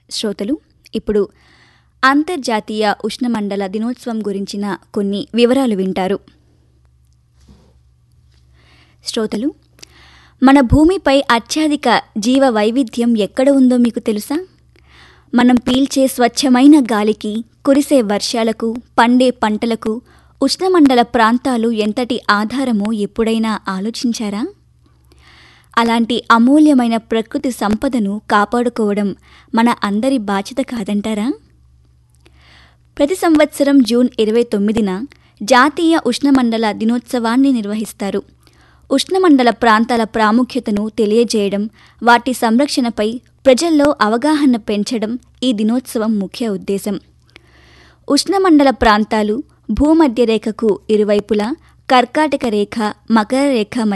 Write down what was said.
శ్రోతలు ఇప్పుడు అంతర్జాతీయ ఉష్ణమండల దినోత్సవం గురించిన కొన్ని వివరాలు వింటారు శ్రోతలు మన భూమిపై అత్యధిక జీవ వైవిధ్యం ఎక్కడ ఉందో మీకు తెలుసా మనం పీల్చే స్వచ్ఛమైన గాలికి కురిసే వర్షాలకు పండే పంటలకు ఉష్ణమండల ప్రాంతాలు ఎంతటి ఆధారమో ఎప్పుడైనా ఆలోచించారా అలాంటి అమూల్యమైన ప్రకృతి సంపదను కాపాడుకోవడం మన అందరి బాధ్యత కాదంటారా ప్రతి సంవత్సరం జూన్ ఇరవై తొమ్మిదిన జాతీయ ఉష్ణమండల దినోత్సవాన్ని నిర్వహిస్తారు ఉష్ణమండల ప్రాంతాల ప్రాముఖ్యతను తెలియజేయడం వాటి సంరక్షణపై ప్రజల్లో అవగాహన పెంచడం ఈ దినోత్సవం ముఖ్య ఉద్దేశం ఉష్ణమండల ప్రాంతాలు భూమధ్య రేఖకు ఇరువైపులా కర్కాటక రేఖ మకర రేఖ